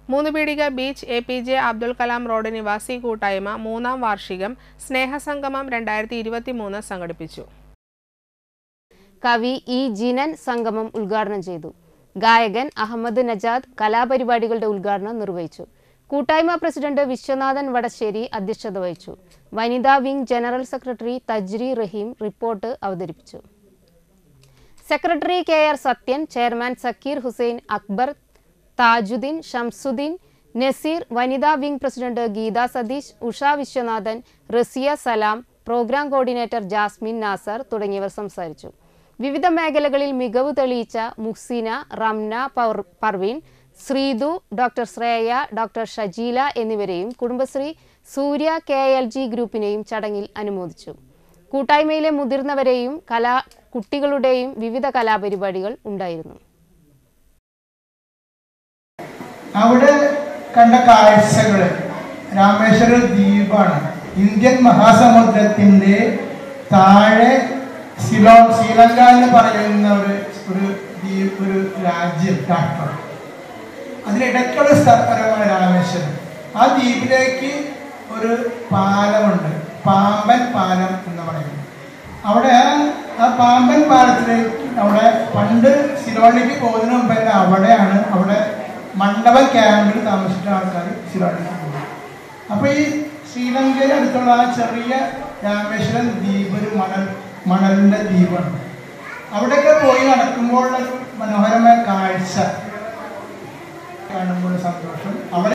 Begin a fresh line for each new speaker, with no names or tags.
മൂന്ന് പീടിക beach A P J Abdul Kalam road നിവാസി കൂട്ടായ്മ മൂന്നാം വാർഷികം സ്നേഹസംഗമം രണ്ടായിരത്തി ഇരുപത്തി മൂന്ന് സംഘടിപ്പിച്ചു
കവി ഇ ജിനൻ സംഗമം ഉദ്ഘാടനം ചെയ്തു ഗായകൻ അഹമ്മദ് നജാദ് കലാപരിപാടികളുടെ ഉദ്ഘാടനം നിർവഹിച്ചു കൂട്ടായ്മ പ്രസിഡന്റ് വിശ്വനാഥൻ വടശ്ശേരി അധ്യക്ഷത വഹിച്ചു വനിതാ wing general secretary Tajri Raheem report അവതരിപ്പിച്ചു secretary K R Sathyan chairman Zakir Hussain Akbar Thajuddeen Shamsuddeen Naseer വനിതാ wing president Geetha Satheesh Usha Viswanathan Raziya Salam programme coordinator Jasmin Nasar തുടങ്ങിയവർ സംസാരിച്ചു വിവിധ മേഖലകളിൽ മികവ് തെളിയിച്ച മുഹ്സീന റംന പൗർ പർവീൻ ശ്രീതു ഡോക്ടർ ശ്രേയ ഡോക്ടർ ഷജീല എന്നിവരെയും Kudumbashree Surya K L G ഗ്രൂപ്പിനെയും ചടങ്ങിൽ അനുമോദിച്ചു കൂട്ടായ്മയിലെ മുതിർന്നവരെയും കലാ കുട്ടികളുടെയും വിവിധ കലാപരിപാടികൾ ഉണ്ടായിരുന്നു
അവിടെ കണ്ട കാഴ്ചകൾ രാമേശ്വര ദ്വീപാണ് ഇന്ത്യൻ മഹാസമുദ്രത്തിന്റെ താഴെ സിലോ ശ്രീലങ്ക എന്ന് പറയുന്ന ഒരു ഒരു ദ്വീപ് ഒരു രാജ്യം രാഷ്ട്രം അതിനിടയ്ക്കുള്ള സ്ഥലപരമായ രാമേശ്വരം ആ ദ്വീപിലേക്ക് ഒരു പാലമുണ്ട് പാമ്പൻ പാലം എന്ന് പറയുന്നത് അവിടെ ആ പാമ്പൻ പാലത്തിലേക്ക് അവിടെ പണ്ട് സിലോണിലേക്ക് പോകുന്നതിന് മുമ്പ് തന്നെ അവിടെയാണ് അവിടെ മണ്ഡപ ക്യാമ്പിൽ താമസിച്ച ആൾക്കാർ സിലോണിലേക്ക് പോകും അപ്പൊ ഈ ശ്രീലങ്കയിൽ അടുത്തുള്ള ആ ചെറിയ രാമേശ്വരം ദ്വീപ് ഒരു മണൽ മണലിന്റെ ദ്വീപാണ് അവിടെയൊക്കെ പോയി നടക്കുമ്പോഴുള്ള ഒരു മനോഹരമായ കാഴ്ച കാണുമ്പോൾ സന്തോഷം അവിടെ